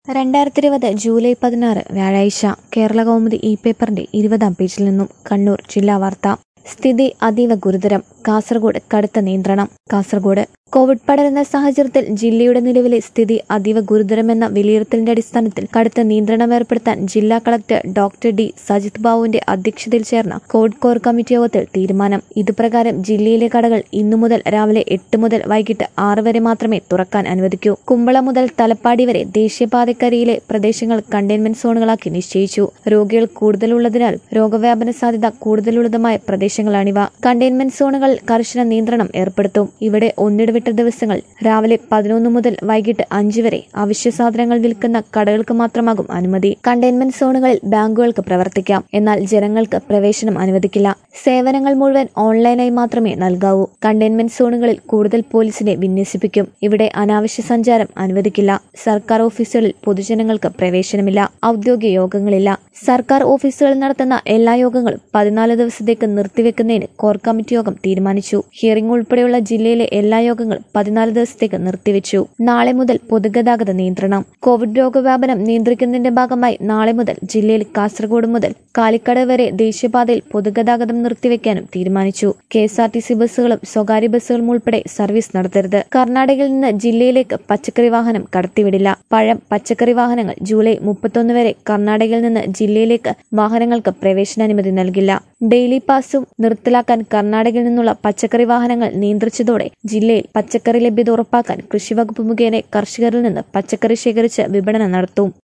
രണ്ടായിരത്തി ഇരുപത് ജൂലൈ പതിനാറ് വ്യാഴാഴ്ച കേരള കൗമുദി ഇ പേപ്പറിന്റെ ഇരുപതാം പേജിൽ നിന്നും കണ്ണൂർ ജില്ലാ വാർത്ത സ്ഥിതി അതീവ ഗുരുതരം കാസർഗോഡ് കടുത്ത നിയന്ത്രണം കാസർഗോഡ് കോവിഡ് പടരുന്ന സാഹചര്യത്തിൽ ജില്ലയുടെ നിലവിലെ സ്ഥിതി അതീവ ഗുരുതരമെന്ന വിലയിരുത്തലിന്റെ അടിസ്ഥാനത്തിൽ കടുത്ത നിയന്ത്രണം ഏർപ്പെടുത്താൻ ജില്ലാ കളക്ടർ ഡോക്ടർ ഡി സജിത് ബാബുവിന്റെ അധ്യക്ഷതയിൽ ചേർന്ന കോവിഡ് കോർ കമ്മിറ്റി യോഗത്തിൽ തീരുമാനം ഇതുപ്രകാരം ജില്ലയിലെ കടകൾ ഇന്നു മുതൽ രാവിലെ എട്ട് മുതൽ വൈകിട്ട് ആറ് വരെ മാത്രമേ തുറക്കാൻ അനുവദിക്കൂ കുമ്പള മുതൽ തലപ്പാടി വരെ ദേശീയപാതക്കരിയിലെ പ്രദേശങ്ങൾ കണ്ടെയ്ൻമെന്റ് സോണുകളാക്കി നിശ്ചയിച്ചു രോഗികൾ കൂടുതലുള്ളതിനാലും രോഗവ്യാപന സാധ്യത കൂടുതലുള്ളതുമായ പ്രദേശങ്ങളാണിവ കണ്ടെയ്ൻമെന്റ് സോണുകളിൽ കർശന നിയന്ത്രണം ഏർപ്പെടുത്തും ഇവിടെ ഒന്നിടവിട്ട ദിവസങ്ങൾ രാവിലെ പതിനൊന്ന് മുതൽ വൈകിട്ട് അഞ്ച് വരെ അവശ്യ സാധനങ്ങൾ വിൽക്കുന്ന കടകൾക്ക് മാത്രമാകും അനുമതി കണ്ടെയ്ൻമെന്റ് സോണുകളിൽ ബാങ്കുകൾക്ക് പ്രവർത്തിക്കാം എന്നാൽ ജനങ്ങൾക്ക് പ്രവേശനം അനുവദിക്കില്ല സേവനങ്ങൾ മുഴുവൻ ഓൺലൈനായി മാത്രമേ നൽകാവൂ കണ്ടെയ്ൻമെന്റ് സോണുകളിൽ കൂടുതൽ പോലീസിനെ വിന്യസിപ്പിക്കും ഇവിടെ അനാവശ്യ സഞ്ചാരം അനുവദിക്കില്ല സർക്കാർ ഓഫീസുകളിൽ പൊതുജനങ്ങൾക്ക് പ്രവേശനമില്ല ഔദ്യോഗിക യോഗങ്ങളില്ല സർക്കാർ ഓഫീസുകളിൽ നടത്തുന്ന എല്ലാ യോഗങ്ങളും പതിനാല് ദിവസത്തേക്ക് നിർത്തിവെക്കുന്നതിന് കോർ കമ്മിറ്റി യോഗം തീരുമാനിച്ചു ഹിയറിംഗ് ഉൾപ്പെടെയുള്ള ജില്ലയിലെ എല്ലാ യോഗങ്ങളും പതിനാല് ദിവസത്തേക്ക് നിർത്തിവെച്ചു നാളെ മുതൽ പൊതുഗതാഗത നിയന്ത്രണം കോവിഡ് രോഗവ്യാപനം നിയന്ത്രിക്കുന്നതിന്റെ ഭാഗമായി നാളെ മുതൽ ജില്ലയിൽ കാസർഗോഡ് മുതൽ കാലിക്കട് വരെ ദേശീയപാതയിൽ പൊതുഗതാഗതം നിർത്തിവെക്കാനും തീരുമാനിച്ചു K S R T C ബസ്സുകളും സ്വകാര്യ ബസ്സുകളും ഉൾപ്പെടെ സർവീസ് നടത്തരുത് കർണാടകയിൽ നിന്ന് ജില്ലയിലേക്ക് പച്ചക്കറി വാഹനം കടത്തിവിടില്ല പഴം പച്ചക്കറി വാഹനങ്ങൾ ജൂലൈ മുപ്പത്തൊന്ന് വരെ കർണാടകയിൽ നിന്ന് ജില്ലയിലേക്ക് വാഹനങ്ങൾക്ക് പ്രവേശനാനുമതി നൽകില്ല ഡെയിലി പാസും നിർത്തലാക്കാൻ കർണാടകയിൽ നിന്നുള്ള പച്ചക്കറി വാഹനങ്ങൾ നിയന്ത്രിച്ചതോടെ ജില്ലയിൽ പച്ചക്കറി ലഭ്യത ഉറപ്പാക്കാൻ കൃഷിവകുപ്പ് മുഖേന കർഷകരിൽ നിന്ന് പച്ചക്കറി ശേഖരിച്ച് വിപണനം നടത്തും